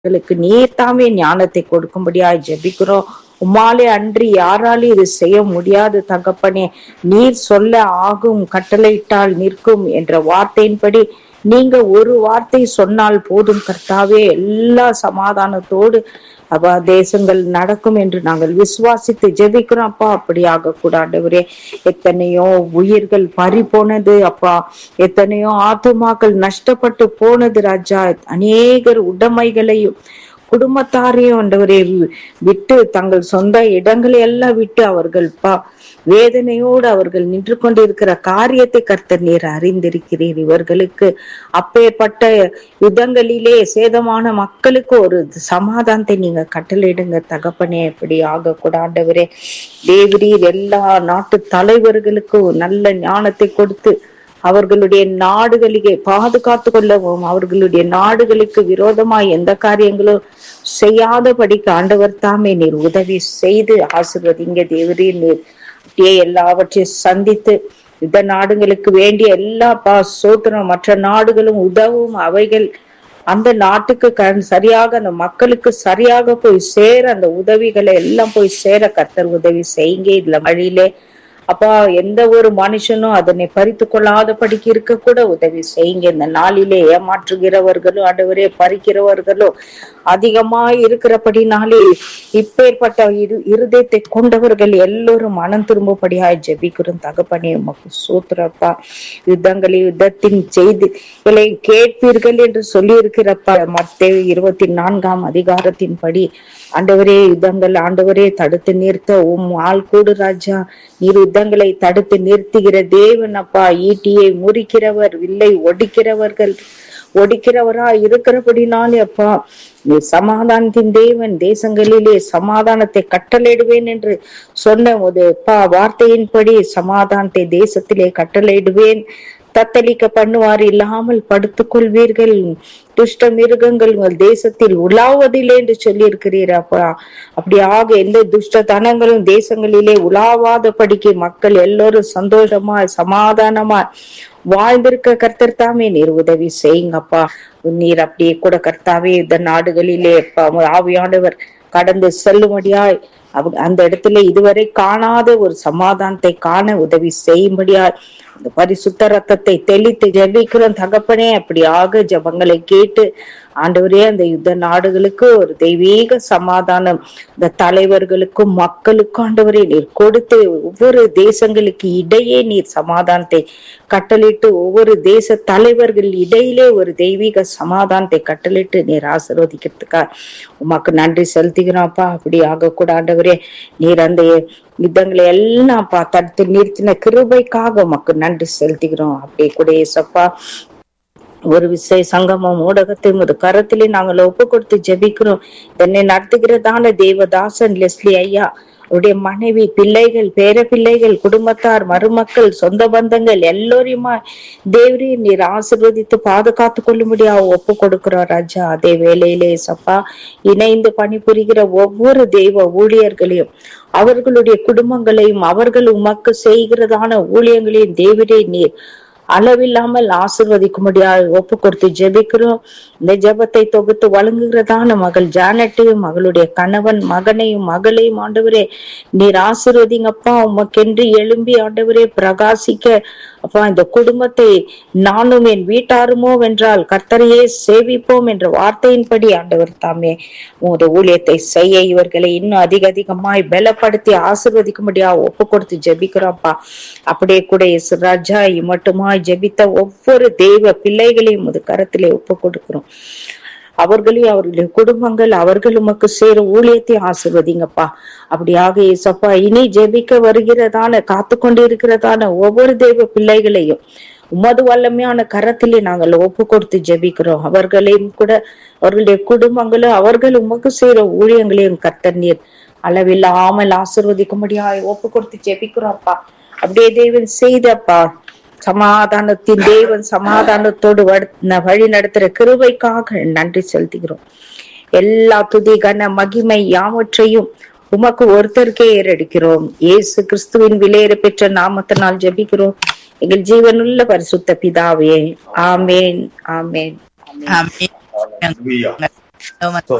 எங்களுக்கு நீர் தாமே ஞானத்தை கொடுக்கும்படியாய் ஜெபிக்கிறோம் உம்மாலே அன்றி யாராலும் இது செய்ய முடியாது தகப்பனே நீர் சொல்ல ஆகும் கட்டளையிட்டால் நிற்கும் என்ற வார்த்தையின்படி நீங்க ஒரு வார்த்தை சொன்னால் போதும் கர்த்தாவே எல்லா சமாதானத்தோடு அப்பா தேசங்கள் நடக்கும் என்று நாங்கள் விசுவாசித்து ஜெபிக்கிறோம் அப்பா அப்படி ஆகக்கூடாண்டவரே எத்தனையோ உயிர்கள் பறி போனது அப்பா எத்தனையோ ஆத்துமாக்கள் நஷ்டப்பட்டு போனது ராஜா அநேகர் உடைமைகளையும் குடும்பத்தாரையும் ஆண்டவரே விட்டு தங்கள் சொந்த இடங்களை எல்லாம் விட்டு அவர்கள் பா வேதனையோடு அவர்கள் நின்று கொண்டிருக்கிற காரியத்தை கர்த்தர் நீர் அறிந்திருக்கிறீர் இவர்களுக்கு அப்பேற்பட்ட யுத்தங்களிலே சேதமான மக்களுக்கு ஒரு சமாதானத்தை நீங்க கட்டளையிடுங்க தகப்பனே எப்படி ஆகக்கூடாண்டவரே தேவரீர் எல்லா நாட்டு தலைவர்களுக்கும் நல்ல ஞானத்தை கொடுத்து அவர்களுடைய நாடுகளிலே பாதுகாத்து கொள்ளவும் அவர்களுடைய நாடுகளுக்கு விரோதமாய் எந்த காரியங்களும் செய்யாதபடிக்கு ஆண்டவர் தாமே நீர் உதவி செய்து ஆசிர்வதிங்க தேவரீர் நீர் அப்படியே எல்லாவற்றையும் சந்தித்து இந்த நாடுகளுக்கு வேண்டிய எல்லா பா சோத்திரம் மற்ற நாடுகளும் உதவும் அவைகள் அந்த நாட்டுக்கு கண் சரியாக அந்த மக்களுக்கு சரியாக போய் சேர அந்த உதவிகளை எல்லாம் போய் சேர கத்தர் உதவி செய்யுங்க இதுல வழியிலே அப்பா எந்த ஒரு மனுஷனும் அதனை பறித்து கொள்ளாதபடிக்கு இருக்க கூட உதவி செய்யுங்க இந்த நாளிலே ஏமாற்றுகிறவர்களும் ஆண்டவரே பறிக்கிறவர்களும் அதிகமா இருக்கிறபடினாலே இப்பேற்பட்ட இரு இருதயத்தை கொண்டவர்கள் எல்லோரும் மனம் திரும்பும்படியாய் ஜெபிக்கிறோம் தகப்பனே உமக்கு சூத்திரப்பா யுத்தங்களை யுத்தத்தின் செய்தி கேட்பீர்கள் என்று சொல்லி இருக்கிறப்ப மத்தே இருபத்தி நான்காம் அதிகாரத்தின்படி ஆண்டவரே யுத்தங்கள் ஆண்டவரே தடுத்து நிறுத்த உம் ஆள் கூடு ராஜா நீர் யுத்தங்களை தடுத்து நிறுத்துகிற தேவன் அப்பா ஈட்டியை முறிக்கிறவர் வில்லை ஒடிக்கிறவர்கள் ஒடிக்கிறவரா இருக்கிறபடினாலே அப்பா நீ சமாதானத்தின் தேவன் தேசங்களிலே சமாதானத்தை கட்டளையிடுவேன் என்று சொன்ன ஒரு அப்பா வார்த்தையின்படி சமாதானத்தை தேசத்திலே கட்டளையிடுவேன் தத்தளிக்க பண்ணுவார் இல்லாமல் படுத்துக் கொள்வீர்கள் துஷ்ட மிருகங்கள் உங்கள் தேசத்தில் உலாவதில்லை என்று சொல்லி இருக்கிறீர் அப்பா அப்படியாக எந்த துஷ்ட தனங்களும் தேசங்களிலே உலாவாதபடிக்கு மக்கள் எல்லோரும் சந்தோஷமா சமாதானமா வாழ்ந்திருக்க கர்த்தர் தாமே நீர் உதவி செய்யுங்கப்பா நீர் அப்படியே கூட கர்த்தாவே இந்த நாடுகளிலே ஆவியானவர் கடந்து செல்லும்படியாய் அந்த இடத்துல இதுவரை காணாத ஒரு சமாதானத்தை காண உதவி செய்யும்படியாய் அந்த பரிசுத்த ரத்தத்தை தெளித்து ஜபிக்கிறோம் தகப்பனே அப்படியாக ஜபங்களை கேட்டு ஆண்டவரே அந்த யுத்த நாடுகளுக்கு ஒரு தெய்வீக சமாதானம் இந்த தலைவர்களுக்கும் மக்களுக்கும் ஆண்டவரே நீர் கொடுத்து ஒவ்வொரு தேசங்களுக்கு இடையே நீர் சமாதானத்தை கட்டளிட்டு ஒவ்வொரு தேச தலைவர்கள் இடையிலே ஒரு தெய்வீக சமாதானத்தை கட்டளிட்டு நீர் ஆசிர்வதிக்கிறதுக்கா உமாக்கு நன்றி செலுத்துகிறோம்ப்பா அப்படி ஆகக்கூட ஆண்டவரே நீர் அந்த யுத்தங்களை எல்லாம் பா தடுத்து நிறுத்தின கிருபைக்காக உமக்கு நன்றி செலுத்துகிறோம் அப்படியே கூட ஏசப்பா ஒரு விசை சங்கமம் ஊடகத்தை ஒரு கரத்திலே நாங்கள் ஒப்பு கொடுத்து ஜெபிக்கிறோம் என்னை நடத்துகிறதான தேவதாசன் லெஸ்லி ஐயா அவருடைய மனைவி பிள்ளைகள் பேர பிள்ளைகள் குடும்பத்தார் மருமக்கள் சொந்த பந்தங்கள் எல்லோரையுமா தேவரே நீர் ஆசிர்வதித்து பாதுகாத்து கொள்ளும்படியா ஒப்பு கொடுக்கிறோம் ராஜா அதே வேலையிலே சப்பா இணைந்து பணிபுரிகிற ஒவ்வொரு தெய்வ ஊழியர்களையும் அவர்களுடைய குடும்பங்களையும் அவர்கள் உமக்கு செய்கிறதான ஊழியங்களையும் தேவரே நீர் அளவில்லாமல் ஆசிர்வதிக்கும்படியாக ஒப்பு கொடுத்து ஜெபிக்கிறோம் இந்த ஜெபத்தை தொகுத்து வழங்குகிறதான மகள் ஜானட்டையும் மகளுடைய கணவன் மகனையும் மகளையும் ஆண்டவரே நீர் ஆசிர்வதிங்கப்பா உமக்கென்று எழும்பி ஆண்டவரே பிரகாசிக்க அப்பா இந்த குடும்பத்தை நானும் என் வீட்டாருமோ வென்றால் கர்த்தரையே சேவிப்போம் என்ற வார்த்தையின்படி ஆண்டவர் தாமே உங்களுடைய ஊழியத்தை செய்ய இவர்களை இன்னும் அதிக அதிகமாய் பலப்படுத்தி ஆசிர்வதிக்கும்படியா ஒப்பு கொடுத்து ஜெபிக்கிறோம்ப்பா அப்படியே கூட ராஜா மட்டுமா ஜெபித்த ஒவ்வொரு தெய்வ பிள்ளைகளையும் அது கரத்திலே ஒப்பு கொடுக்கிறோம் அவர்களையும் அவர்களுடைய குடும்பங்கள் அவர்கள் உமக்கு சேர ஊழியத்தை ஆசிர்வதிங்கப்பா அப்படியாக ஏசப்பா இனி ஜெபிக்க வருகிறதான காத்து கொண்டு இருக்கிறதான ஒவ்வொரு தெய்வ பிள்ளைகளையும் உமது வல்லமையான கரத்திலே நாங்கள் ஒப்பு கொடுத்து ஜெபிக்கிறோம் அவர்களையும் கூட அவர்களுடைய குடும்பங்களும் அவர்கள் உமக்கு செய்யற ஊழியங்களையும் கர்த்தர் நீர் அளவில்லாமல் ஆசிர்வதிக்கும்படியாக ஒப்பு கொடுத்து ஜெபிக்கிறோம் அப்பா அப்படியே தேவன் செய்தப்பா சமாதானத்தின் தேவன் சமாதானத்தோடு வழி நடத்துற கிருபைக்காக நன்றி செலுத்துகிறோம் எல்லா துதி கன மகிமை யாவற்றையும் உமக்கு ஒருத்தருக்கே ஏறடிக்கிறோம் இயேசு கிறிஸ்துவின் விலையேற பெற்ற நாமத்தினால் ஜெபிக்கிறோம் எங்கள் ஜீவனுள்ள பரிசுத்த பிதாவே ஆமேன் ஆமேன் ஆமென். ஆமா